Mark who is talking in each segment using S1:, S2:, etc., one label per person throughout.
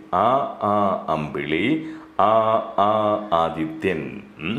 S1: ആ ആ അമ്പിളി ആ ആ ആദിത്യൻ ഉം.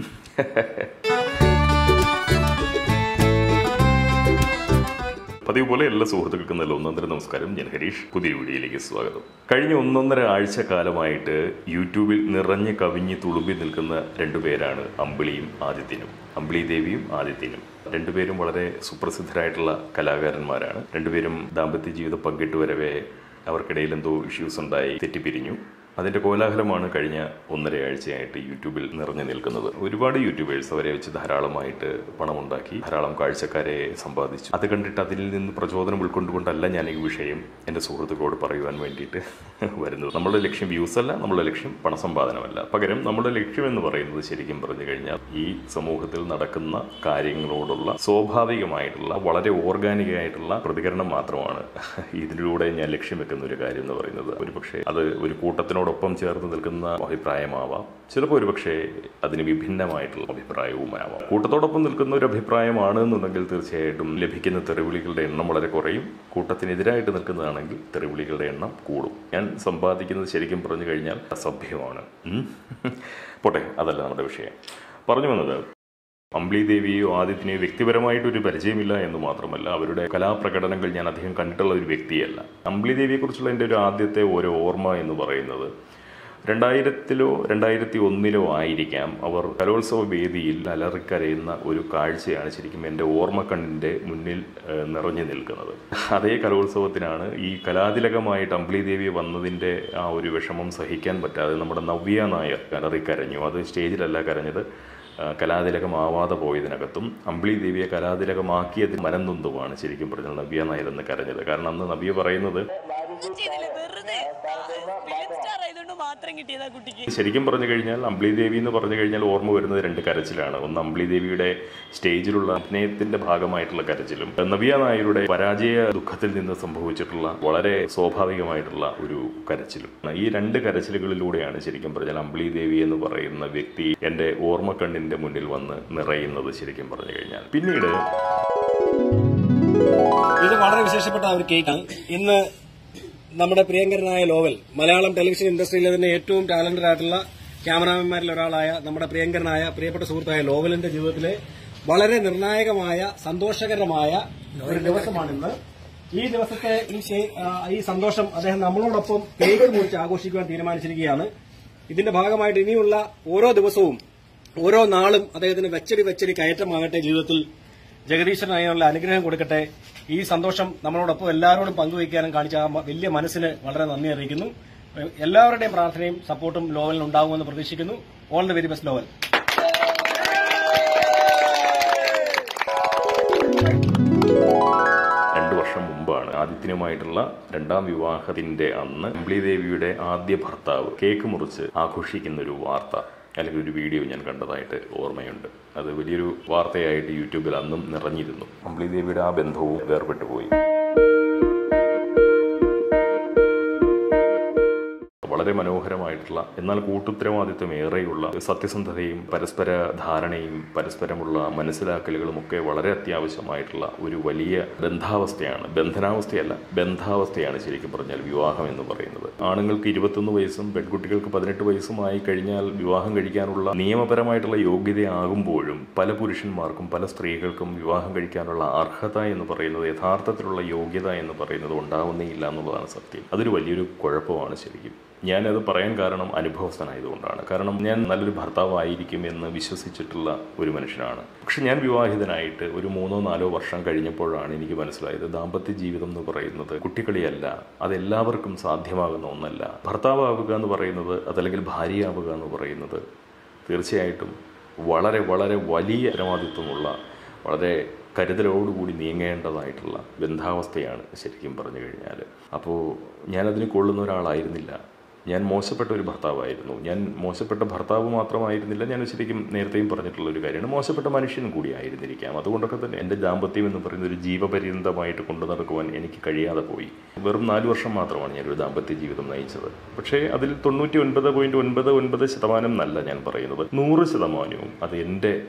S1: പതിവ് പോലെ എല്ലാ സുഹൃത്തുക്കൾക്കും നല്ല ഒന്നൊന്നര നമസ്കാരം ഞാൻ ഹരീഷ് പുതിയ വീഡിയോയിലേക്ക് സ്വാഗതം കഴിഞ്ഞ ഒന്നൊന്നര ആഴ്ച കാലമായിട്ട് യൂട്യൂബിൽ നിറഞ്ഞ് കവിഞ്ഞ് തുളുമ്പി നിൽക്കുന്ന രണ്ടുപേരാണ് അമ്പിളിയും ആദിത്യനും അമ്പിളി ദേവിയും ആദിത്യനും രണ്ടുപേരും വളരെ സുപ്രസിദ്ധരായിട്ടുള്ള കലാകാരന്മാരാണ് രണ്ടുപേരും ദാമ്പത്യ ജീവിതം പങ്കിട്ട് വരവേ അവർക്കിടയിൽ എന്തോ ഇഷ്യൂസ് ഉണ്ടായി തെറ്റിപ്പിരിഞ്ഞു അതിന്റെ കോലാഹലമാണ് കഴിഞ്ഞ ഒന്നര ആഴ്ചയായിട്ട് യൂട്യൂബിൽ നിറഞ്ഞു നിൽക്കുന്നത് ഒരുപാട് യൂട്യൂബേഴ്സ് അവരെ വെച്ച് ധാരാളമായിട്ട് പണമുണ്ടാക്കി ധാരാളം കാഴ്ചക്കാരെ സമ്പാദിച്ചു അത് കണ്ടിട്ട് അതിൽ നിന്ന് പ്രചോദനം ഉൾക്കൊണ്ടുകൊണ്ടല്ല ഞാൻ ഈ വിഷയം എൻ്റെ സുഹൃത്തുക്കളോട് പറയുവാൻ വേണ്ടിയിട്ട് വരുന്നത് നമ്മുടെ ലക്ഷ്യം വ്യൂസ് അല്ല നമ്മുടെ ലക്ഷ്യം പണസമ്പാദനമല്ല പകരം നമ്മുടെ ലക്ഷ്യം എന്ന് പറയുന്നത് ശരിക്കും പറഞ്ഞു കഴിഞ്ഞാൽ ഈ സമൂഹത്തിൽ നടക്കുന്ന കാര്യങ്ങളോടുള്ള സ്വാഭാവികമായിട്ടുള്ള വളരെ ഓർഗാനിക് ആയിട്ടുള്ള പ്രതികരണം മാത്രമാണ് ഇതിലൂടെ ഞാൻ ലക്ഷ്യം വെക്കുന്ന ഒരു കാര്യം എന്ന് പറയുന്നത് ഒരുപക്ഷെ അത് ഒരു കൂട്ടത്തിനോടൊപ്പം ചേർന്ന് നിൽക്കുന്ന അഭിപ്രായമാവാം ചിലപ്പോൾ ഒരുപക്ഷെ അതിന് വിഭിന്നമായിട്ടുള്ള അഭിപ്രായവുമാവാം കൂട്ടത്തോടൊപ്പം നിൽക്കുന്ന ഒരു അഭിപ്രായമാണ് എന്നുണ്ടെങ്കിൽ തീർച്ചയായിട്ടും ലഭിക്കുന്ന തെറിവിളികളുടെ എണ്ണം വളരെ കുറയും കൂട്ടത്തിനെതിരായിട്ട് നിൽക്കുന്നതാണെങ്കിൽ തെറിവിളികളുടെ എണ്ണം കൂടും ഞാൻ സമ്പാദിക്കുന്നത് ശരിക്കും പറഞ്ഞു കഴിഞ്ഞാൽ അസഭ്യമാണ് ഉം. പോട്ടെ അതല്ല നമ്മുടെ വിഷയം പറഞ്ഞു വന്നത് അമ്പിളി ദേവിയോ ആദിത്യനെയോ വ്യക്തിപരമായിട്ട് ഒരു പരിചയമില്ല എന്ന് മാത്രമല്ല അവരുടെ കലാപ്രകടനങ്ങൾ ഞാൻ അധികം കണ്ടിട്ടുള്ള ഒരു വ്യക്തിയല്ല അമ്പിളി ദേവിയെക്കുറിച്ചുള്ള എൻ്റെ ഒരു ആദ്യത്തെ ഒരു ഓർമ്മ എന്ന് പറയുന്നത് രണ്ടായിരത്തിലോ രണ്ടായിരത്തി ഒന്നിലോ ആയിരിക്കാം അവർ കലോത്സവ വേദിയിൽ അലറിക്കരയുന്ന ഒരു കാഴ്ചയാണ് ശരിക്കും എൻ്റെ ഓർമ്മക്കണ്ണിൻ്റെ മുന്നിൽ ഏഹ്, നിറഞ്ഞു നിൽക്കുന്നത് അതേ കലോത്സവത്തിനാണ് ഈ കലാതിലകമായിട്ട് അമ്പിളി ദേവി വന്നതിൻ്റെ ആ ഒരു വിഷമം സഹിക്കാൻ പറ്റാതെ നമ്മുടെ നവ്യ നായർ അലറിക്കരഞ്ഞു അത് സ്റ്റേജിലല്ല കരഞ്ഞത് ആ, കലാതിലകമാവാതെ പോയതിനകത്തും അമ്പിളി ദേവിയെ കലാതിലകമാക്കിയതിൽ മനം നൊന്തുമാണ് ശരിക്കും പറഞ്ഞാൽ നവ്യ നായർ എന്ന് കരഞ്ഞത് കാരണം അന്ന് നവ്യ പറയുന്നത്
S2: ചെയ്തില്ല വെറുതെ ഫിലിം സ്റ്റാർ ആയതുകൊണ്ട് മാത്രം കിട്ടിയതാ കുട്ടിക്ക്
S1: ശരിക്കും പറഞ്ഞു കഴിഞ്ഞാൽ അമ്പിളി ദേവി എന്ന് പറഞ്ഞു കഴിഞ്ഞാൽ ഓർമ്മ വരുന്നത് രണ്ട് കരച്ചിലാണ് ഒന്ന് അമ്പിളി ദേവിയുടെ സ്റ്റേജിലുള്ള അഭിനയത്തിന്റെ ഭാഗമായിട്ടുള്ള കരച്ചിലും നവ്യ നായരുടെ പരാജയ ദുഃഖത്തിൽ നിന്ന് സംഭവിച്ചിട്ടുള്ള വളരെ സ്വാഭാവികമായിട്ടുള്ള ഒരു കരച്ചിലും ഈ രണ്ട് കരച്ചിലുകളിലൂടെയാണ് ശരിക്കും പറഞ്ഞാൽ അമ്പിളി ദേവി എന്ന് പറയുന്ന വ്യക്തി എന്റെ ഓർമ്മക്കണ്ണിന്റെ മുന്നിൽ വന്ന് നിറയുന്നത് ശരിക്കും പറഞ്ഞു കഴിഞ്ഞാൽ പിന്നീട്
S3: ഇത് വളരെ വിശേഷപ്പെട്ട ഒരു കേക്കാണ് ഇന്ന് നമ്മുടെ പ്രിയങ്കരനായ ലോവൽ മലയാളം ടെലിവിഷൻ ഇൻഡസ്ട്രിയിലെ തന്നെ ഏറ്റവും ടാലന്റഡ് ആയിട്ടുള്ള ക്യാമറാമാൻമാരിൽ ഒരാളായ നമ്മുടെ പ്രിയങ്കരനായ പ്രിയപ്പെട്ട സുഹൃത്തായ ലോവലിന്റെ ജീവിതത്തിലെ വളരെ നിർണായകമായ സന്തോഷകരമായ ഒരു ദിവസമാണിന്ന് ഈ ദിവസത്തെ ഈ ശേ- ആ, ഈ സന്തോഷം അദ്ദേഹം നമ്മളോടൊപ്പം കേക്ക് മുറിച്ച് ആഘോഷിക്കുവാൻ തീരുമാനിച്ചിരിക്കുകയാണ് ഇതിന്റെ ഭാഗമായിട്ട് ഇനിയുള്ള ഓരോ ദിവസവും ഓരോ നാളും അദ്ദേഹത്തിന് വെച്ചടി വെച്ചടി കയറ്റമാകട്ടെ ജീവിതത്തിൽ ജഗദീശൻ അതിനുള്ള അനുഗ്രഹം കൊടുക്കട്ടെ ഈ സന്തോഷം നമ്മളോടൊപ്പം എല്ലാവരോടും പങ്കുവയ്ക്കാനും കാണിച്ച ആ മ- വലിയ മനസ്സിന് വളരെ നന്ദി അറിയിക്കുന്നു എല്ലാവരുടെയും പ്രാർത്ഥനയും സപ്പോർട്ടും ലോവലിന് ഉണ്ടാകുമെന്ന് പ്രതീക്ഷിക്കുന്നു all the very best Lovel
S1: രണ്ടു വർഷം മുമ്പാണ് ആദിത്യനുമായിട്ടുള്ള രണ്ടാം വിവാഹത്തിന്റെ അന്ന് അമ്പിളി ദേവിയുടെ ആദ്യ ഭർത്താവ് കേക്ക് മുറിച്ച് ആഘോഷിക്കുന്ന ഒരു വാർത്ത അല്ലെങ്കിൽ ഒരു വീഡിയോ ഞാൻ കണ്ടതായിട്ട് ഓർമ്മയുണ്ട് അത് വലിയൊരു വാർത്തയായിട്ട് യൂട്യൂബിൽ അന്നും നിറഞ്ഞിരുന്നു അമ്പിളി ദേവിയുടെ ആ ബന്ധവും വേർപെട്ടു പോയി വളരെ മനോഹരമായിട്ടുള്ള എന്നാൽ കൂട്ടുത്തരവാദിത്വം ഏറെയുള്ള സത്യസന്ധതയും പരസ്പര ധാരണയും പരസ്പരമുള്ള മനസ്സിലാക്കലുകളും ഒക്കെ വളരെ അത്യാവശ്യമായിട്ടുള്ള ഒരു വലിയ ബന്ധാവസ്ഥയാണ് ബന്ധനാവസ്ഥയല്ല ബന്ധാവസ്ഥയാണ് ശരിക്കും പറഞ്ഞാൽ വിവാഹം എന്ന് പറയുന്നത് ആണുങ്ങൾക്ക് ഇരുപത്തൊന്ന് വയസ്സും പെൺകുട്ടികൾക്ക് പതിനെട്ട് വയസ്സും ആയി കഴിഞ്ഞാൽ വിവാഹം കഴിക്കാനുള്ള നിയമപരമായിട്ടുള്ള യോഗ്യതയാകുമ്പോഴും പല പുരുഷന്മാർക്കും പല സ്ത്രീകൾക്കും വിവാഹം കഴിക്കാനുള്ള അർഹത എന്ന് പറയുന്നത് യഥാർത്ഥത്തിലുള്ള യോഗ്യത എന്ന് പറയുന്നത് ഉണ്ടാവുന്നേയില്ല എന്നുള്ളതാണ് സത്യം അതൊരു വലിയൊരു കുഴപ്പമാണ് ശരിക്കും ഞാനത് പറയാൻ കാരണം അനുഭവസ്ഥനായതുകൊണ്ടാണ് കാരണം ഞാൻ നല്ലൊരു ഭർത്താവായിരിക്കും എന്ന് വിശ്വസിച്ചിട്ടുള്ള ഒരു മനുഷ്യനാണ് പക്ഷെ ഞാൻ വിവാഹിതനായിട്ട് ഒരു മൂന്നോ നാലോ വർഷം കഴിഞ്ഞപ്പോഴാണ് എനിക്ക് മനസ്സിലായത് ദാമ്പത്യ ജീവിതം എന്ന് പറയുന്നത് കുട്ടികളിയല്ല അത് എല്ലാവർക്കും സാധ്യമാകുന്ന ഒന്നല്ല ഭർത്താവാവുക എന്ന് പറയുന്നത് അതല്ലെങ്കിൽ ഭാര്യയാവുക എന്ന് പറയുന്നത് തീർച്ചയായിട്ടും വളരെ വളരെ വലിയ ഉത്തരവാദിത്വമുള്ള വളരെ കരുതലോടുകൂടി നീങ്ങേണ്ടതായിട്ടുള്ള ബന്ധാവസ്ഥയാണ് ശരിക്കും പറഞ്ഞു കഴിഞ്ഞാൽ അപ്പോൾ ഞാനതിന് കൊള്ളുന്ന ഒരാളായിരുന്നില്ല ഞാൻ മോശപ്പെട്ട ഒരു ഭർത്താവായിരുന്നു ഞാൻ മോശപ്പെട്ട ഭർത്താവ് മാത്രമായിരുന്നില്ല ഞാൻ ശരിക്കും നേരത്തെയും പറഞ്ഞിട്ടുള്ള ഒരു കാര്യമാണ് മോശപ്പെട്ട മനുഷ്യൻ കൂടി ആയിരുന്നിരിക്കാം അതുകൊണ്ടൊക്കെ തന്നെ എൻ്റെ ദാമ്പത്യം എന്ന് പറയുന്ന ഒരു ജീവപര്യന്തമായിട്ട് കൊണ്ടു നടക്കുവാൻ എനിക്ക് കഴിയാതെ പോയി വെറും നാല് വർഷം മാത്രമാണ് ഞാനൊരു ദാമ്പത്യ ജീവിതം നയിച്ചത് പക്ഷേ അതിൽ തൊണ്ണൂറ്റി ഒൻപത് പോയിന്റ് ഒൻപത് ഒൻപത് ശതമാനം എന്നല്ല ഞാൻ പറയുന്നത് നൂറ് ശതമാനവും അത് എൻ്റെ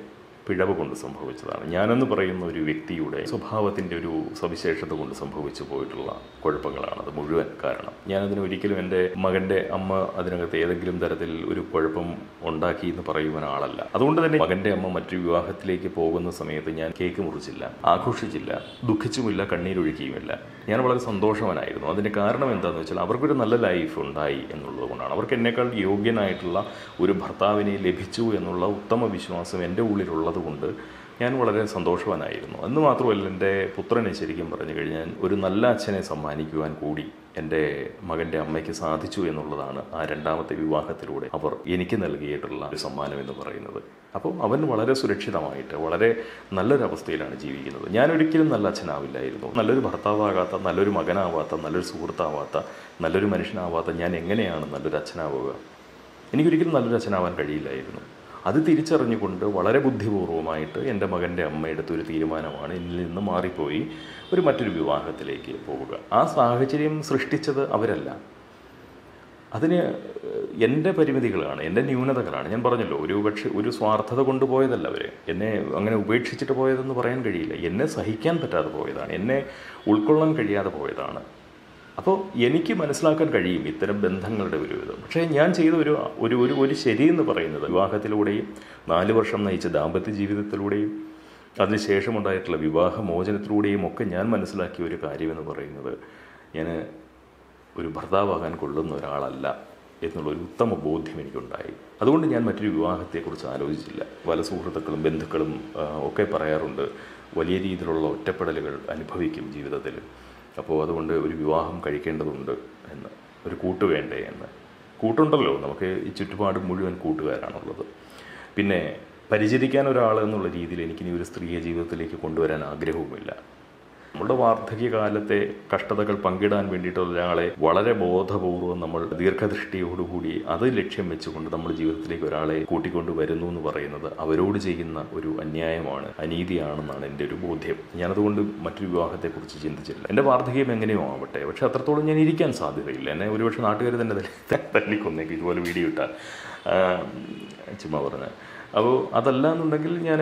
S1: പിഴവ് കൊണ്ട് സംഭവിച്ചതാണ് ഞാനെന്ന് പറയുന്ന ഒരു വ്യക്തിയുടെ സ്വഭാവത്തിൻ്റെ ഒരു സവിശേഷത കൊണ്ട് സംഭവിച്ചു പോയിട്ടുള്ള കുഴപ്പങ്ങളാണ് അത് മുഴുവൻ കാരണം ഞാനതിന് ഒരിക്കലും എൻ്റെ മകൻ്റെ അമ്മ അതിനകത്ത് ഏതെങ്കിലും തരത്തിൽ ഒരു കുഴപ്പം ഉണ്ടാക്കി എന്ന് പറയുന്ന ആളല്ല അതുകൊണ്ട് തന്നെ മകൻ്റെ അമ്മ മറ്റൊരു വിവാഹത്തിലേക്ക് പോകുന്ന സമയത്ത് ഞാൻ കേക്ക് മുറിച്ചില്ല ആഘോഷിച്ചില്ല ദുഃഖിച്ചുമില്ല കണ്ണീരൊഴുക്കിയുമില്ല ഞാൻ വളരെ സന്തോഷവനായിരുന്നു അതിൻ്റെ കാരണം എന്താണെന്ന് വെച്ചാൽ അവർക്കൊരു നല്ല ലൈഫ് ഉണ്ടായി എന്നുള്ളത് കൊണ്ടാണ് അവർക്ക് എന്നേക്കാൾ യോഗ്യനായിട്ടുള്ള ഒരു ഭർത്താവിനെ ലഭിച്ചു എന്നുള്ള ഉത്തമ വിശ്വാസം എൻ്റെ ഉള്ളിലുള്ളത് കൊണ്ട് ഞാൻ വളരെ സന്തോഷവാനായിരുന്നു എന്ന് മാത്രമല്ല എൻ്റെ പുത്രനെ ശരിക്കും പറഞ്ഞു കഴിഞ്ഞാൽ ഒരു നല്ല അച്ഛനെ സമ്മാനിക്കുവാൻ കൂടി എൻ്റെ മകൻ്റെ അമ്മയ്ക്ക് സാധിച്ചു എന്നുള്ളതാണ് ആ രണ്ടാമത്തെ വിവാഹത്തിലൂടെ അവർ എനിക്ക് നൽകിയിട്ടുള്ള ഒരു സമ്മാനം എന്ന് പറയുന്നത് അപ്പോൾ അവൻ വളരെ സുരക്ഷിതമായിട്ട് വളരെ നല്ലൊരവസ്ഥയിലാണ് ജീവിക്കുന്നത് ഞാൻ ഒരിക്കലും നല്ല അച്ഛനാവില്ലായിരുന്നു നല്ലൊരു ഭർത്താവാകാത്ത നല്ലൊരു മകനാവാത്ത നല്ലൊരു സുഹൃത്താവാത്ത നല്ലൊരു മനുഷ്യനാവാത്ത ഞാൻ എങ്ങനെയാണ് നല്ലൊരു അച്ഛനാവുക എനിക്കൊരിക്കലും നല്ലൊരു അച്ഛനാവാൻ കഴിയില്ലായിരുന്നു അത് തിരിച്ചറിഞ്ഞുകൊണ്ട് വളരെ ബുദ്ധിപൂർവമായിട്ട് എൻ്റെ മകൻ്റെ അമ്മ എടുത്തൊരു തീരുമാനമാണ് എന്നിൽ നിന്ന് മാറിപ്പോയി ഒരു മറ്റൊരു വിവാഹത്തിലേക്ക് പോവുക ആ സാഹചര്യം സൃഷ്ടിച്ചത് അവരല്ല അതിന് എൻ്റെ പരിമിതികളാണ് എൻ്റെ ന്യൂനതകളാണ് ഞാൻ പറഞ്ഞല്ലോ ഒരു പക്ഷേ ഒരു സ്വാർത്ഥത കൊണ്ടുപോയതല്ല അവർ എന്നെ അങ്ങനെ ഉപേക്ഷിച്ചിട്ട് പോയതെന്ന് പറയാൻ കഴിയില്ല എന്നെ സഹിക്കാൻ പറ്റാതെ പോയതാണ് എന്നെ ഉൾക്കൊള്ളാൻ കഴിയാതെ പോയതാണ് അപ്പോൾ എനിക്ക് മനസ്സിലാക്കാൻ കഴിയും ഇത്തരം ബന്ധങ്ങളുടെ ഒരു ഇത് പക്ഷേ ഞാൻ ചെയ്ത ഒരു ഒരു ഒരു ഒരു ശരിയെന്ന് പറയുന്നത് വിവാഹത്തിലൂടെയും നാല് വർഷം നയിച്ച ദാമ്പത്യ ജീവിതത്തിലൂടെയും അതിനുശേഷമുണ്ടായിട്ടുള്ള വിവാഹ മോചനത്തിലൂടെയും ഒക്കെ ഞാൻ മനസ്സിലാക്കിയ ഒരു കാര്യമെന്ന് പറയുന്നത് ഞാൻ ഒരു ഭർത്താവാകാൻ കൊള്ളുന്ന ഒരാളല്ല എന്നുള്ളൊരു ഉത്തമ ബോധ്യം എനിക്കുണ്ടായി അതുകൊണ്ട് ഞാൻ മറ്റൊരു വിവാഹത്തെക്കുറിച്ച് ആലോചിച്ചില്ല പല സുഹൃത്തുക്കളും ബന്ധുക്കളും ആ, ഒക്കെ പറയാറുണ്ട് വലിയ രീതിയിലുള്ള ഒറ്റപ്പെടലുകൾ അനുഭവിക്കും ജീവിതത്തിൽ അപ്പോൾ അതുകൊണ്ട് ഒരു വിവാഹം കഴിക്കേണ്ടതുണ്ട് എന്ന് ഒരു കൂട്ട് വേണ്ടേ എന്ന് കൂട്ടുണ്ടല്ലോ നമുക്ക് ഈ ചുറ്റുപാട് മുഴുവൻ കൂട്ടുകാരാണുള്ളത് പിന്നെ പരിചരിക്കാൻ ഒരാൾ എന്നുള്ള രീതിയിൽ എനിക്കിനി ഒരു സ്ത്രീയെ ജീവിതത്തിലേക്ക് കൊണ്ടുവരാൻ ആഗ്രഹവുമില്ല നമ്മുടെ വാർദ്ധക്യകാലത്തെ കഷ്ടതകൾ പങ്കിടാൻ വേണ്ടിയിട്ട് ഒരാളെ വളരെ ബോധപൂർവം നമ്മൾ ദീർഘദൃഷ്ടിയോടുകൂടി അത് ലക്ഷ്യം വെച്ചുകൊണ്ട് നമ്മുടെ ജീവിതത്തിലേക്ക് ഒരാളെ കൂട്ടിക്കൊണ്ട് വരുന്നു എന്ന് പറയുന്നത് അവരോട് ചെയ്യുന്ന ഒരു അന്യായമാണ് അനീതിയാണെന്നാണ് എൻ്റെ ഒരു ബോധ്യം ഞാനതുകൊണ്ട് മറ്റൊരു വിവാഹത്തെക്കുറിച്ച് ചിന്തിച്ചില്ല എൻ്റെ വാർദ്ധക്യം എങ്ങനെയോ ആവട്ടെ പക്ഷെ അത്രത്തോളം ഞാൻ ഇരിക്കാൻ സാധ്യതയില്ല എന്നെ ഒരുപക്ഷെ നാട്ടുകാർ തന്നെ തല്ലി- തല്ലിക്കൊന്നേക്ക് ഇതുപോലെ വീഡിയോ ഇട്ടാൽ ചുമ്മാ പറഞ്ഞ അപ്പോൾ അതല്ല എന്നുണ്ടെങ്കിൽ ഞാൻ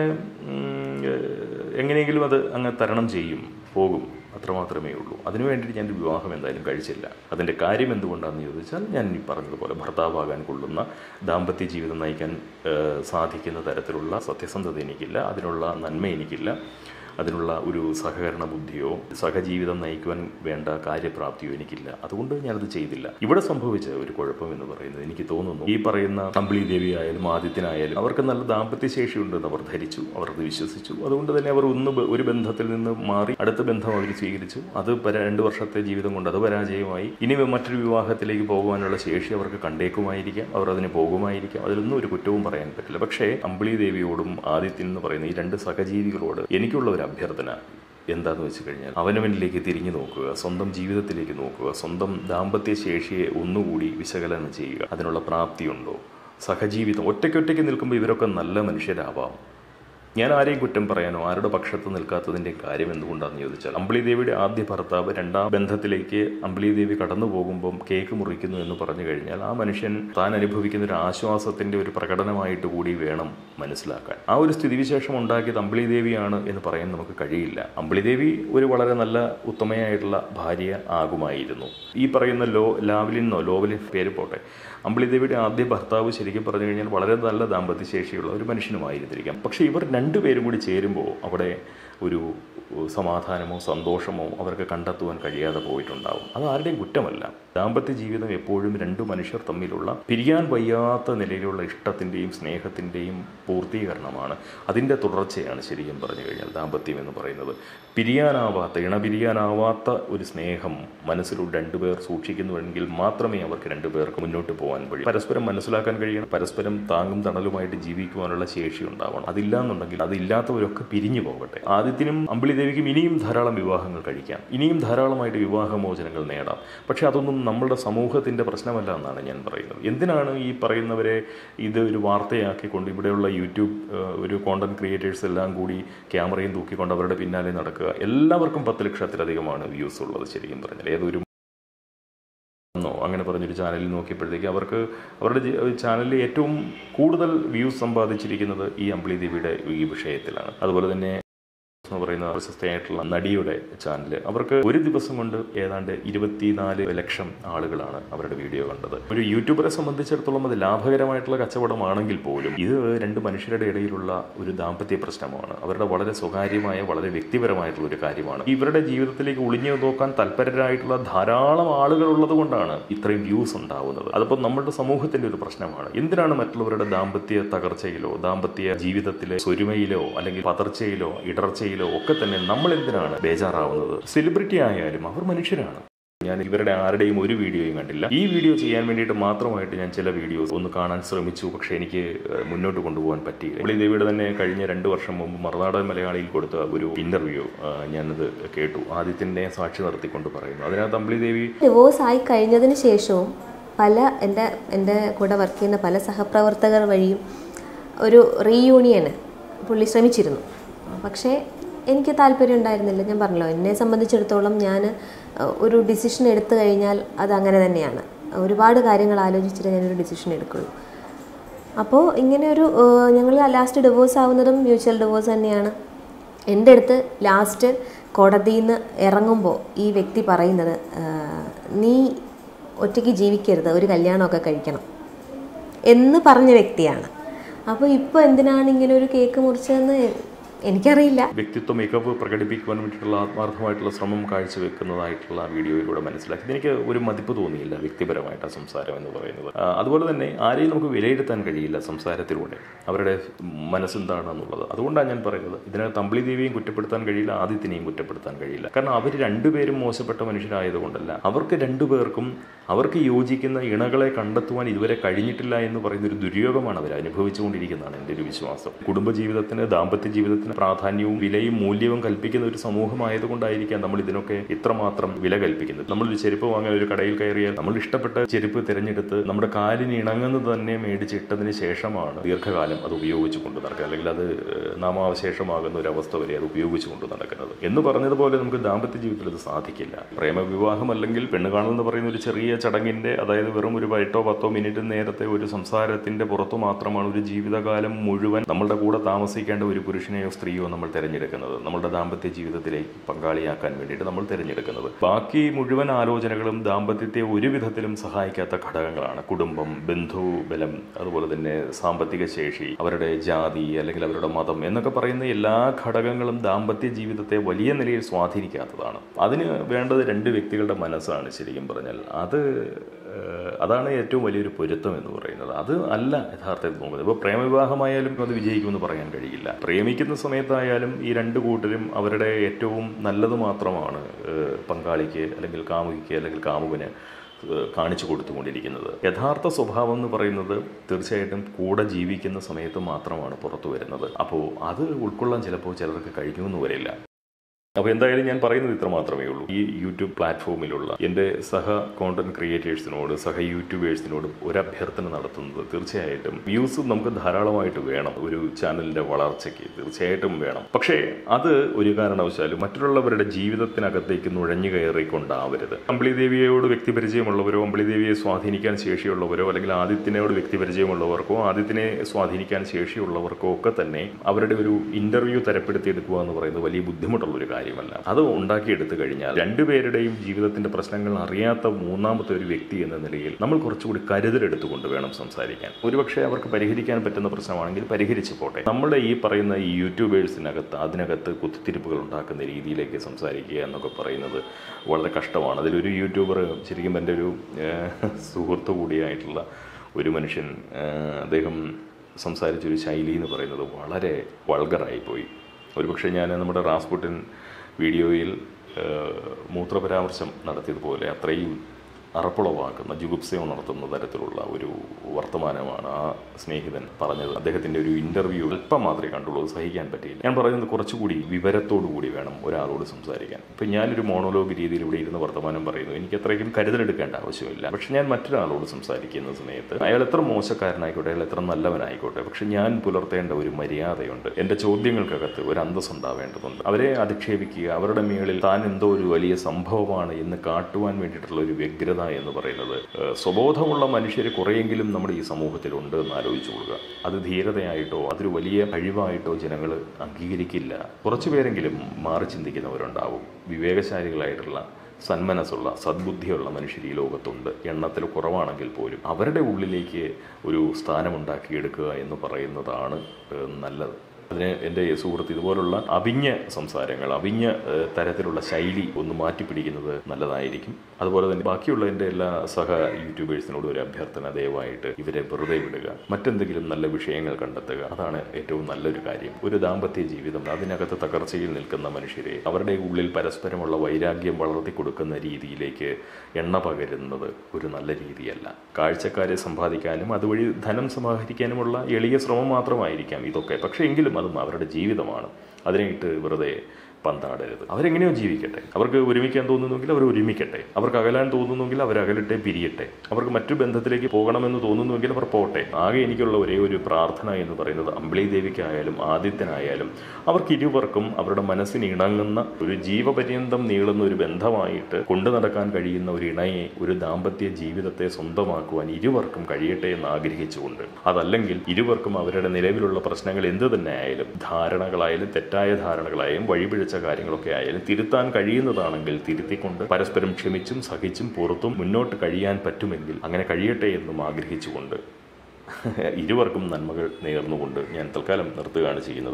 S1: എങ്ങനെയെങ്കിലും അത് അങ്ങ് തരണം ചെയ്യും പോകും അത്രമാത്രമേ ഉള്ളൂ അതിനു വേണ്ടിയിട്ട് ഞാൻ ഒരു വിവാഹം എന്തായാലും കഴിച്ചില്ല അതിൻ്റെ കാര്യം എന്തുകൊണ്ടാണെന്ന് ചോദിച്ചാൽ ഞാൻ ഈ പറഞ്ഞതുപോലെ ഭർത്താവാകാൻ കൊള്ളുന്ന ദാമ്പത്യ ജീവിതം നയിക്കാൻ ഏഹ്, സാധിക്കുന്ന തരത്തിലുള്ള സത്യസന്ധത എനിക്കില്ല അതിനുള്ള നന്മ എനിക്കില്ല അതിനുള്ള ഒരു സഹകരണ ബുദ്ധിയോ സഹജീവിതം നയിക്കുവാൻ വേണ്ട കാര്യപ്രാപ്തിയോ എനിക്കില്ല അതുകൊണ്ട് ഞാനത് ചെയ്തില്ല ഇവിടെ സംഭവിച്ച ഒരു കുഴപ്പം എന്ന് പറയുന്നത് എനിക്ക് തോന്നുന്നു ഈ പറയുന്ന അമ്പിളി ദേവി ആയാലും ആദിത്യനായാലും അവർക്ക് നല്ല ദാമ്പത്യ ശേഷിയുണ്ടെന്ന് അവർ ധരിച്ചു അവർ അത് വിശ്വസിച്ചു അതുകൊണ്ട് തന്നെ അവർ ഒന്ന് ബ- ഒരു ബന്ധത്തിൽ നിന്ന് മാറി അടുത്ത ബന്ധം അവർ സ്വീകരിച്ചു അത് പര- രണ്ട് വർഷത്തെ ജീവിതം കൊണ്ട് അത് പരാജയമായി ഇനി മറ്റൊരു വിവാഹത്തിലേക്ക് പോകുവാനുള്ള ശേഷി അവർക്ക് കണ്ടേക്കുമായിരിക്കാം അവർ അതിന് പോകുമായിരിക്കാം അതിലൊന്നും ഒരു കുറ്റവും പറയാൻ പറ്റില്ല പക്ഷേ അമ്പിളി ദേവിയോടും ആദിത്യൻ എന്ന് പറയുന്ന ഈ രണ്ട് സഹജീവികളോട് എനിക്കുള്ള ഒരു അഭ്യർത്ഥന എന്താന്ന് വെച്ച് കഴിഞ്ഞാൽ അവനവനിലേക്ക് തിരിഞ്ഞു നോക്കുക സ്വന്തം ജീവിതത്തിലേക്ക് നോക്കുക സ്വന്തം ദാമ്പത്യ ശേഷിയെ ഒന്നുകൂടി വിശകലനം ചെയ്യുക അതിനുള്ള പ്രാപ്തിയുണ്ടോ സഹജീവിതം ഒറ്റയ്ക്കൊറ്റയ്ക്ക് നിൽക്കുമ്പോൾ ഇവരൊക്കെ നല്ല മനുഷ്യരാവാം ഞാൻ ആരെയും കുറ്റം പറയാനോ ആരുടെ പക്ഷത്ത് നിൽക്കാത്തതിന്റെ കാര്യം എന്തുകൊണ്ടാണെന്ന് ചോദിച്ചാൽ അമ്പിളി ദേവിയുടെ ആദ്യ ഭർത്താവ് രണ്ടാം ബന്ധത്തിലേക്ക് അമ്പിളി ദേവി കടന്നു പോകുമ്പം കേക്ക് മുറിക്കുന്നു എന്ന് പറഞ്ഞു കഴിഞ്ഞാൽ ആ മനുഷ്യൻ താൻ അനുഭവിക്കുന്ന ഒരു ആശ്വാസത്തിന്റെ ഒരു പ്രകടനമായിട്ട് കൂടി വേണം മനസ്സിലാക്കാൻ ആ ഒരു സ്ഥിതിവിശേഷം ഉണ്ടാക്കിയത് അമ്പിളി ദേവിയാണ് എന്ന് പറയാൻ നമുക്ക് കഴിയില്ല അമ്പിളി ദേവി ഒരു വളരെ നല്ല ഉത്തമയായിട്ടുള്ള ഭാര്യ ആകുമായിരുന്നു ഈ പറയുന്ന ലോ ലാവലിനോ ലോവലിൻ പേര് പോട്ടെ അമ്പിളി ദേവിയുടെ ആദ്യ ഭർത്താവ് ശരിക്കും പറഞ്ഞു കഴിഞ്ഞാൽ വളരെ നല്ല ദാമ്പത്യ ശേഷിയുള്ള ഒരു മനുഷ്യനുമായിരുന്നിരിക്കാം പക്ഷേ ഇവർ രണ്ടുപേരും കൂടി ചേരുമ്പോൾ അവിടെ ഒരു സമാധാനമോ സന്തോഷമോ അവർക്ക് കണ്ടെത്തുവാൻ കഴിയാതെ പോയിട്ടുണ്ടാവും അത് ആരുടെയും കുറ്റമല്ല ദാമ്പത്യ ജീവിതം എപ്പോഴും രണ്ടു മനുഷ്യർ തമ്മിലുള്ള പിരിയാൻ വയ്യാത്ത നിലയിലുള്ള ഇഷ്ടത്തിൻ്റെയും സ്നേഹത്തിൻ്റെയും പൂർത്തീകരണമാണ് അതിൻ്റെ തുടർച്ചയാണ് ശരിക്കും പറഞ്ഞു കഴിഞ്ഞാൽ ദാമ്പത്യം എന്ന് പറയുന്നത് പിരിയാനാവാത്ത ഇണപിരിയാനാവാത്ത ഒരു സ്നേഹം മനസ്സിലുള്ള രണ്ടുപേർ സൂക്ഷിക്കുന്നുവെങ്കിൽ മാത്രമേ അവർക്ക് രണ്ടുപേർക്ക് മുന്നോട്ട് പോകാൻ കഴിയൂ പരസ്പരം മനസ്സിലാക്കാൻ കഴിയണം പരസ്പരം താങ്ങും തണലുമായിട്ട് ജീവിക്കുവാനുള്ള ശേഷി ഉണ്ടാവണം അതില്ല എന്നുണ്ടെങ്കിൽ അതില്ലാത്തവരൊക്കെ പിരിഞ്ഞു പോകട്ടെ ആദ്യത്തിനും അമ്പിളി ദേവിക്കും ഇനിയും ധാരാളം വിവാഹങ്ങൾ കഴിക്കാം ഇനിയും ധാരാളമായിട്ട് വിവാഹമോചനങ്ങൾ നേടാം പക്ഷെ അതൊന്നും നമ്മളുടെ സമൂഹത്തിന്റെ പ്രശ്നമല്ല എന്നാണ് ഞാൻ പറയുന്നത് എന്തിനാണ് ഈ പറയുന്നവരെ ഇത് ഒരു വാർത്തയാക്കിക്കൊണ്ട് ഇവിടെയുള്ള യൂട്യൂബ് ഏഹ്, ഒരു കോണ്ടന്റ് ക്രിയേറ്റേഴ്സ് എല്ലാം കൂടി ക്യാമറയും തൂക്കിക്കൊണ്ട് അവരുടെ പിന്നാലെ നടക്കുക എല്ലാവർക്കും പത്ത് ലക്ഷത്തിലധികമാണ് വ്യൂസ് ഉള്ളത് ശരിക്കും പറഞ്ഞാൽ ഏതൊരു എന്നോ അങ്ങനെ അങ്ങനെ പറഞ്ഞൊരു ചാനലിൽ നോക്കിയപ്പോഴത്തേക്ക് അവർക്ക് അവരുടെ ജി- ചാനലിൽ ഏറ്റവും കൂടുതൽ വ്യൂസ് സമ്പാദിച്ചിരിക്കുന്നത് ഈ അമ്പിളി ദേവിയുടെ ഈ വിഷയത്തിലാണ് അതുപോലെ തന്നെ എന്ന് പറയുന്ന പ്രശസ്തയായിട്ടുള്ള നടിയുടെ ചാനൽ അവർക്ക് ഒരു ദിവസം കൊണ്ട് ഏതാണ്ട് ഇരുപത്തിനാല് ലക്ഷം ആളുകളാണ് അവരുടെ വീഡിയോ കണ്ടത് ഒരു യൂട്യൂബറെ സംബന്ധിച്ചിടത്തോളം അത് ലാഭകരമായിട്ടുള്ള കച്ചവടമാണെങ്കിൽ പോലും ഇത് രണ്ട് മനുഷ്യരുടെ ഇടയിലുള്ള ഒരു ദാമ്പത്യ പ്രശ്നമാണ് അവരുടെ വളരെ സ്വകാര്യമായ വളരെ വ്യക്തിപരമായിട്ടുള്ള ഒരു കാര്യമാണ് ഇവരുടെ ജീവിതത്തിലേക്ക് ഒളിഞ്ഞു നോക്കാൻ തൽപരരായിട്ടുള്ള ധാരാളം ആളുകൾ ഉള്ളത് കൊണ്ടാണ് ഇത്രയും വ്യൂസ് ഉണ്ടാവുന്നത് അതിപ്പോൾ നമ്മുടെ സമൂഹത്തിന്റെ ഒരു പ്രശ്നമാണ് എന്തിനാണ് മറ്റുള്ളവരുടെ ദാമ്പത്യ തകർച്ചയിലോ ദാമ്പത്യ ജീവിതത്തിലെ സ്വരുമയിലോ അല്ലെങ്കിൽ പതർച്ചയിലോ ഇടർച്ചയിലോ ഒക്കെ തന്നെ നമ്മൾ എന്തിനാണ് ബേജാറാവുന്നത് സെലിബ്രിറ്റി ആയാലും അവർ മനുഷ്യരാണ് ഞാൻ ഇവരുടെ ആരുടെയും ഒരു വീഡിയോയും കണ്ടില്ല ഈ വീഡിയോ ചെയ്യാൻ വേണ്ടിയിട്ട് മാത്രമായിട്ട് ഞാൻ ചില വീഡിയോസ് ഒന്ന് കാണാൻ ശ്രമിച്ചു പക്ഷേ എനിക്ക് ഏഹ്, മുന്നോട്ട് കൊണ്ടുപോകാൻ പറ്റിയില്ല പുള്ളി ദേവിയുടെ തന്നെ കഴിഞ്ഞ രണ്ട് വർഷം മുമ്പ് മറുനാടൻ മലയാളിയിൽ കൊടുത്ത ഒരു ഇന്റർവ്യൂ ഞാനത് കേട്ടു ആദിത്യനെ സാക്ഷി നിർത്തിക്കൊണ്ട് പറയുന്നു അതിനകത്ത് അമ്പിളി ദേവി
S4: ഡിവോഴ്സ് ആയി കഴിഞ്ഞതിന് ശേഷവും പല എൻ്റെ എൻ്റെ കൂടെ വർക്ക് ചെയ്യുന്ന പല സഹപ്രവർത്തകർ വഴിയും ഒരു റീയൂണിയന് പുള്ളി ശ്രമിച്ചിരുന്നു പക്ഷേ എനിക്ക് താല്പര്യം ഉണ്ടായിരുന്നില്ല ഞാൻ പറഞ്ഞല്ലോ എന്നെ സംബന്ധിച്ചിടത്തോളം ഞാൻ ഒരു ഡിസിഷൻ എടുത്തു കഴിഞ്ഞാൽ അത് അങ്ങനെ തന്നെയാണ് ഒരുപാട് കാര്യങ്ങൾ ആലോചിച്ചിട്ട് ഞാനൊരു ഡിസിഷൻ എടുക്കുള്ളൂ അപ്പോൾ ഇങ്ങനെ ഒരു ഞങ്ങൾ ലാസ്റ്റ് ഡിവോഴ്സ് ആവുന്നതും മ്യൂച്വൽ ഡിവോഴ്സ് തന്നെയാണ് എൻ്റെ അടുത്ത് ലാസ്റ്റ് കോടതിയിൽ നിന്ന് ഇറങ്ങുമ്പോൾ ഈ വ്യക്തി പറയുന്നത് ആ, നീ ഒറ്റയ്ക്ക് ജീവിക്കരുത് ഒരു കല്യാണമൊക്കെ കഴിക്കണം എന്ന് പറഞ്ഞ വ്യക്തിയാണ് അപ്പോൾ ഇപ്പോൾ എന്തിനാണ് ഇങ്ങനെ ഒരു കേക്ക് മുറിച്ചതെന്ന് എനിക്കറിയില്ല
S1: വ്യക്തിത്വ മികവ് പ്രകടിപ്പിക്കുവാൻ വേണ്ടിയിട്ടുള്ള ആത്മാർത്ഥമായിട്ടുള്ള ശ്രമം കാഴ്ചവെക്കുന്നതായിട്ടുള്ള വീഡിയോയിലൂടെ മനസ്സിലാക്കി എനിക്ക് ഒരു മതിപ്പ് തോന്നിയില്ല വ്യക്തിപരമായിട്ട് ആ സംസാരം എന്ന് പറയുന്നത് ആ, അതുപോലെ തന്നെ ആരെയും നമുക്ക് വിലയിരുത്താൻ കഴിയില്ല സംസാരത്തിലൂടെ അവരുടെ മനസ്സെന്താണെന്നുള്ളത് അതുകൊണ്ടാണ് ഞാൻ പറയുന്നത് ഇതിനകത്ത് തമ്പിളി ദേവിയും കുറ്റപ്പെടുത്താൻ കഴിയില്ല ആദിത്യനെയും കുറ്റപ്പെടുത്താൻ കഴിയില്ല കാരണം അവർ രണ്ടുപേരും മോശപ്പെട്ട മനുഷ്യരായതുകൊണ്ടല്ല അവർക്ക് രണ്ടുപേർക്കും അവർക്ക് യോജിക്കുന്ന ഇണകളെ കണ്ടെത്തുവാൻ ഇതുവരെ കഴിഞ്ഞിട്ടില്ല എന്ന് പറയുന്ന ഒരു ദുര്യോഗമാണ് അവർ അനുഭവിച്ചുകൊണ്ടിരിക്കുന്നതാണ് എൻ്റെ ഒരു വിശ്വാസം കുടുംബജീവിതത്തിന് ദാമ്പത്യ ജീവിതത്തിന് പ്രാധാന്യവും വിലയും മൂല്യവും കൽപ്പിക്കുന്ന ഒരു സമൂഹമായതുകൊണ്ടായിരിക്കാം നമ്മൾ ഇതിനൊക്കെ ഇത്രമാത്രം വില കൽപ്പിക്കുന്നത് നമ്മളൊരു ചെരുപ്പ് വാങ്ങാൻ ഒരു കടയിൽ കയറിയാൽ നമ്മൾ ഇഷ്ടപ്പെട്ട ചെരുപ്പ് തിരഞ്ഞെടുത്ത് നമ്മുടെ കാലിന് ഇണങ്ങുന്നത് തന്നെ മേടിച്ചിട്ടതിന് ശേഷമാണ് ദീർഘകാലം അത് ഉപയോഗിച്ചു കൊണ്ട് നടക്കുക അല്ലെങ്കിൽ അത് ഏഹ്, നാമാവശേഷമാകുന്ന ഒരു അവസ്ഥ വരെ അത് ഉപയോഗിച്ചു കൊണ്ട് നടക്കുന്നത് എന്ന് പറഞ്ഞതുപോലെ നമുക്ക് ദാമ്പത്യ ജീവിതത്തിൽ അത് സാധിക്കില്ല പ്രേമവിവാഹം അല്ലെങ്കിൽ പെണ്ണ് കാണൽ എന്ന് പറയുന്ന ഒരു ചെറിയ ചടങ്ങിന്റെ അതായത് വെറും ഒരു എട്ടോ പത്തോ മിനിറ്റ് നേരത്തെ ഒരു സംസാരത്തിന്റെ പുറത്തു മാത്രമാണ് ഒരു ജീവിതകാലം മുഴുവൻ നമ്മളുടെ കൂടെ താമസിക്കേണ്ട ഒരു പുരുഷനെയോ സ്ത്രീയോ നമ്മൾ തിരഞ്ഞെടുക്കുന്നത് നമ്മളുടെ ദാമ്പത്യ ജീവിതത്തിലേക്ക് പങ്കാളിയാക്കാൻ വേണ്ടിയിട്ട് നമ്മൾ തിരഞ്ഞെടുക്കുന്നത് ബാക്കി മുഴുവൻ ആലോചനകളും ദാമ്പത്യത്തെ ഒരു വിധത്തിലും സഹായിക്കാത്ത ഘടകങ്ങളാണ് കുടുംബം ബന്ധുബലം അതുപോലെ തന്നെ സാമ്പത്തിക ശേഷി അവരുടെ ജാതി അല്ലെങ്കിൽ അവരുടെ മതം എന്നൊക്കെ പറയുന്ന എല്ലാ ഘടകങ്ങളും ദാമ്പത്യ ജീവിതത്തെ വലിയ നിലയിൽ സ്വാധീനിക്കാത്തതാണ് അതിന് വേണ്ടത് രണ്ട് വ്യക്തികളുടെ മനസ്സാണ് ശരിക്കും പറഞ്ഞാൽ അത് ഏഹ്, അതാണ് ഏറ്റവും വലിയൊരു പൊരുത്തം എന്ന് പറയുന്നത് അത് അല്ല യഥാർത്ഥത്തിൽ നോക്കുന്നത് ഇപ്പോൾ പ്രേമവിവാഹമായാലും അത് വിജയിക്കുമെന്ന് പറയാൻ കഴിയില്ല പ്രേമിക്കുന്ന സമയത്തായാലും ഈ രണ്ട് കൂട്ടരും അവരുടെ ഏറ്റവും നല്ലത് മാത്രമാണ് ഏഹ്, പങ്കാളിക്ക് അല്ലെങ്കിൽ കാമുകിക്ക് അല്ലെങ്കിൽ കാമുകന് ഏഹ്, കാണിച്ചു കൊടുത്തുകൊണ്ടിരിക്കുന്നത് യഥാർത്ഥ സ്വഭാവം എന്ന് പറയുന്നത് തീർച്ചയായിട്ടും കൂടെ ജീവിക്കുന്ന സമയത്ത് മാത്രമാണ് പുറത്തു വരുന്നത് അപ്പോൾ അത് ഉൾക്കൊള്ളാൻ ചിലപ്പോൾ ചിലർക്ക് കഴിക്കുമെന്ന് വരില്ല അപ്പോൾ എന്തായാലും ഞാൻ പറയുന്നത് ഇത്ര മാത്രമേ ഉള്ളൂ ഈ യൂട്യൂബ് പ്ലാറ്റ്ഫോമിലുള്ള എൻ്റെ സഹ കോണ്ടന്റ് ക്രിയേറ്റേഴ്സിനോട് സഹ യൂട്യൂബേഴ്സിനോട് ഒരു അഭ്യർത്ഥന നടത്തുന്നത് തീർച്ചയായിട്ടും വ്യൂസ് നമുക്ക് ധാരാളമായിട്ട് വേണം ഒരു ചാനലിൻ്റെ വളർച്ചയ്ക്ക് തീർച്ചയായിട്ടും വേണം പക്ഷേ അത് ഒരു കാരണവശാലും മറ്റുള്ളവരുടെ ജീവിതത്തിനകത്തേക്ക് നുഴഞ്ഞു കയറിക്കൊണ്ടാവരുത് അമ്പിളി ദേവിയോട് വ്യക്തിപരിചയമുള്ളവരോ അമ്പിളി ദേവിയെ സ്വാധീനിക്കാൻ ശേഷിയുള്ളവരോ അല്ലെങ്കിൽ ആദിത്യനോട് വ്യക്തിപരിചയമുള്ളവർക്കോ ആദിത്യനെ സ്വാധീനിക്കാൻ ശേഷിയുള്ളവർക്കോ ഒക്കെ തന്നെ അവരുടെ ഒരു ഇന്റർവ്യൂ തരപ്പെടുത്തിയെടുക്കുക എന്ന് പറയുന്നത് വലിയ ബുദ്ധിമുട്ടുള്ള ഒരു കാര്യമല്ല അത് ഉണ്ടാക്കിയെടുത്തു കഴിഞ്ഞാൽ രണ്ടുപേരുടെയും ജീവിതത്തിന്റെ പ്രശ്നങ്ങൾ അറിയാത്ത മൂന്നാമത്തെ ഒരു വ്യക്തി എന്ന നിലയിൽ നമ്മൾ കുറച്ചുകൂടി കരുതലെടുത്തുകൊണ്ട് വേണം സംസാരിക്കാൻ ഒരുപക്ഷെ അവർക്ക് പരിഹരിക്കാൻ പറ്റുന്ന പ്രശ്നമാണെങ്കിൽ പരിഹരിച്ചു പോട്ടെ നമ്മുടെ ഈ പറയുന്ന ഈ യൂട്യൂബേഴ്സിനകത്ത് അതിനകത്ത് കുത്തിത്തിരിപ്പുകൾ ഉണ്ടാക്കുന്ന രീതിയിലേക്ക് സംസാരിക്കുക എന്നൊക്കെ പറയുന്നത് വളരെ കഷ്ടമാണ് അതിലൊരു യൂട്യൂബർ ശരിക്കും എൻ്റെ ഒരു ഏഹ്, സുഹൃത്തു കൂടിയായിട്ടുള്ള ഒരു മനുഷ്യൻ ഏഹ്, അദ്ദേഹം സംസാരിച്ചൊരു ശൈലി എന്ന് പറയുന്നത് വളരെ വൾഗറായിപ്പോയി ഒരുപക്ഷെ ഞാൻ നമ്മുടെ റാസ്പുട്ടിൻ വീഡിയോയിൽ ഏഹ്, മൂത്രപരാമർശം നടത്തിയതുപോലെ അത്രയും അറപ്പുളവാക്കുന്ന ജുഗുപ്സ ഉണർത്തുന്ന തരത്തിലുള്ള ഒരു വർത്തമാനമാണ് ആ സ്നേഹിതൻ പറഞ്ഞത് അദ്ദേഹത്തിൻ്റെ ഒരു ഇൻ്റർവ്യൂ അല്പം മാത്രമേ കണ്ടുള്ളൂ അത് സഹിക്കാൻ പറ്റിയില്ല ഞാൻ പറയുന്നത് കുറച്ചുകൂടി വിവരത്തോടു കൂടി വേണം ഒരാളോട് സംസാരിക്കാൻ ഇപ്പം ഞാനൊരു മോണോലോഗ് രീതിയിൽ ഇവിടെ ഇരുന്ന് വർത്തമാനം പറയുന്നു എനിക്ക് അത്രയ്ക്കും കരുതലെടുക്കേണ്ട ആവശ്യമില്ല പക്ഷെ ഞാൻ മറ്റൊരാളോട് സംസാരിക്കുന്ന സമയത്ത് അയാൾ എത്ര മോശക്കാരനായിക്കോട്ടെ അയാൾ എത്ര നല്ലവനായിക്കോട്ടെ പക്ഷെ ഞാൻ പുലർത്തേണ്ട ഒരു മര്യാദയുണ്ട് എൻ്റെ ചോദ്യങ്ങൾക്കകത്ത് ഒരു അന്തസ് ഉണ്ടാവേണ്ടതുണ്ട് അവരെ അധിക്ഷേപിക്കുക അവരുടെ മേളിൽ താൻ എന്തോ ഒരു വലിയ സംഭവമാണ് എന്ന് കാട്ടുവാൻ വേണ്ടിയിട്ടുള്ള ഒരു വ്യഗ്രത പ്രത്യേകത എന്ന് പറയുന്നത് ഏഹ്, സ്വബോധമുള്ള മനുഷ്യർ കുറേയെങ്കിലും നമ്മുടെ ഈ സമൂഹത്തിലുണ്ട് എന്ന് ആലോചിച്ചു കൊടുക്കുക അത് ധീരതയായിട്ടോ അതൊരു വലിയ കഴിവായിട്ടോ ജനങ്ങൾ അംഗീകരിക്കില്ല കുറച്ചു പേരെങ്കിലും മാറി ചിന്തിക്കുന്നവരുണ്ടാവും വിവേകശാലികളായിട്ടുള്ള സന്മനസ്സുള്ള സദ്ബുദ്ധിയുള്ള മനുഷ്യർ ഈ ലോകത്തുണ്ട് എണ്ണത്തിൽ കുറവാണെങ്കിൽ പോലും അവരുടെ ഉള്ളിലേക്ക് ഒരു സ്ഥാനമുണ്ടാക്കിയെടുക്കുക എന്ന് പറയുന്നതാണ് ഏഹ്, നല്ലത് അതിന് എൻ്റെ സുഹൃത്ത് ഇതുപോലുള്ള അവിഞ്ഞ സംസാരങ്ങൾ അവിഞ്ഞ ഏഹ്, തരത്തിലുള്ള ശൈലി ഒന്ന് മാറ്റിപ്പിടിക്കുന്നത് നല്ലതായിരിക്കും അതുപോലെ തന്നെ ബാക്കിയുള്ള എൻ്റെ എല്ലാ സഹ യൂട്യൂബേഴ്സിനോടും ഒരു അഭ്യർത്ഥന ദയവായിട്ട് ഇവരെ വെറുതെ വിടുക മറ്റെന്തെങ്കിലും നല്ല വിഷയങ്ങൾ കണ്ടെത്തുക അതാണ് ഏറ്റവും നല്ലൊരു കാര്യം ഒരു ദാമ്പത്യ ജീവിതം അതിനകത്ത് തകർച്ചയിൽ നിൽക്കുന്ന മനുഷ്യരെ അവരുടെ ഉള്ളിൽ പരസ്പരമുള്ള വൈരാഗ്യം വളർത്തി കൊടുക്കുന്ന രീതിയിലേക്ക് എണ്ണ പകരുന്നത് ഒരു നല്ല രീതിയല്ല കാഴ്ചക്കാരെ സമ്പാദിക്കാനും അതുവഴി ധനം സമാഹരിക്കാനുമുള്ള എളിയ ശ്രമം മാത്രമായിരിക്കാം ഇതൊക്കെ പക്ഷേ എങ്കിലും അതും അവരുടെ ജീവിതമാണ് അതിനായിട്ട് വെറുതെ പന്താടരുത് അവരെങ്ങനെയോ ജീവിക്കട്ടെ അവർക്ക് ഒരുമിക്കാൻ തോന്നുന്നുവെങ്കിൽ അവർ ഒരുമിക്കട്ടെ അവർക്ക് അകലാൻ തോന്നുന്നുവെങ്കിൽ അവർ അകലട്ടെ പിരിയട്ടെ അവർക്ക് മറ്റു ബന്ധത്തിലേക്ക് പോകണമെന്ന് തോന്നുന്നുവെങ്കിൽ അവർ പോട്ടെ ആകെ എനിക്കുള്ള ഒരേ ഒരു പ്രാർത്ഥന എന്ന് പറയുന്നത് അമ്പിളി ദേവിക്കായാലും ആദിത്യനായാലും അവർക്ക് ഇരുവർക്കും അവരുടെ മനസ്സിന് ഇണങ്ങുന്ന ഒരു ജീവപര്യന്തം നീളുന്ന ഒരു ബന്ധമായിട്ട് കൊണ്ടു നടക്കാൻ കഴിയുന്ന ഒരു ഇണയെ ഒരു ദാമ്പത്യ ജീവിതത്തെ സ്വന്തമാക്കുവാൻ ഇരുവർക്കും കഴിയട്ടെ എന്ന് ആഗ്രഹിച്ചുകൊണ്ട് അതല്ലെങ്കിൽ ഇരുവർക്കും അവരുടെ നിലവിലുള്ള പ്രശ്നങ്ങൾ എന്ത് തന്നെ ആയാലും ധാരണകളായാലും തെറ്റായ ധാരണകളായാലും വഴിപിഴച്ച കാര്യങ്ങളൊക്കെ ആയാലും തിരുത്താൻ കഴിയുന്നതാണെങ്കിൽ തിരുത്തിക്കൊണ്ട് പരസ്പരം ക്ഷമിച്ചും സഹിച്ചും പുറത്തും മുന്നോട്ട് കഴിയാൻ പറ്റുമെങ്കിൽ അങ്ങനെ കഴിയട്ടെ എന്നും ആഗ്രഹിച്ചുകൊണ്ട് ഇരുവർക്കും നന്മകൾ നേർന്നുകൊണ്ട് ഞാൻ തൽക്കാലം നിർത്തുകയാണ് ചെയ്യുന്നത്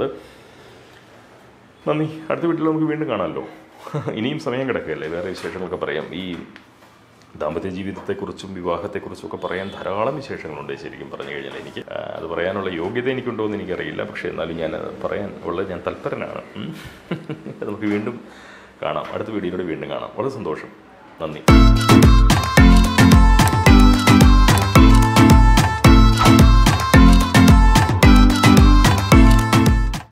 S1: നന്ദി അടുത്ത വീട്ടിൽ നമുക്ക് വീണ്ടും കാണാമല്ലോ ഇനിയും സമയം കിടക്കുകയല്ലേ വേറെ വിശേഷങ്ങളൊക്കെ പറയാം ഈ ദാമ്പത്യ ജീവിതത്തെക്കുറിച്ചും വിവാഹത്തെക്കുറിച്ചും ഒക്കെ പറയാൻ ധാരാളം വിശേഷങ്ങളുണ്ട് ശരിക്കും പറഞ്ഞു കഴിഞ്ഞാൽ എനിക്ക് ആ, അത് പറയാനുള്ള യോഗ്യത എനിക്കുണ്ടോ എന്ന് എനിക്കറിയില്ല പക്ഷേ എന്നാലും ഞാൻ അത് പറയാൻ ഉള്ള ഞാൻ തൽപരനാണ് ഉം. നമുക്ക് വീണ്ടും കാണാം അടുത്ത വീഡിയോയിലൂടെ വീണ്ടും കാണാം വളരെ സന്തോഷം നന്ദി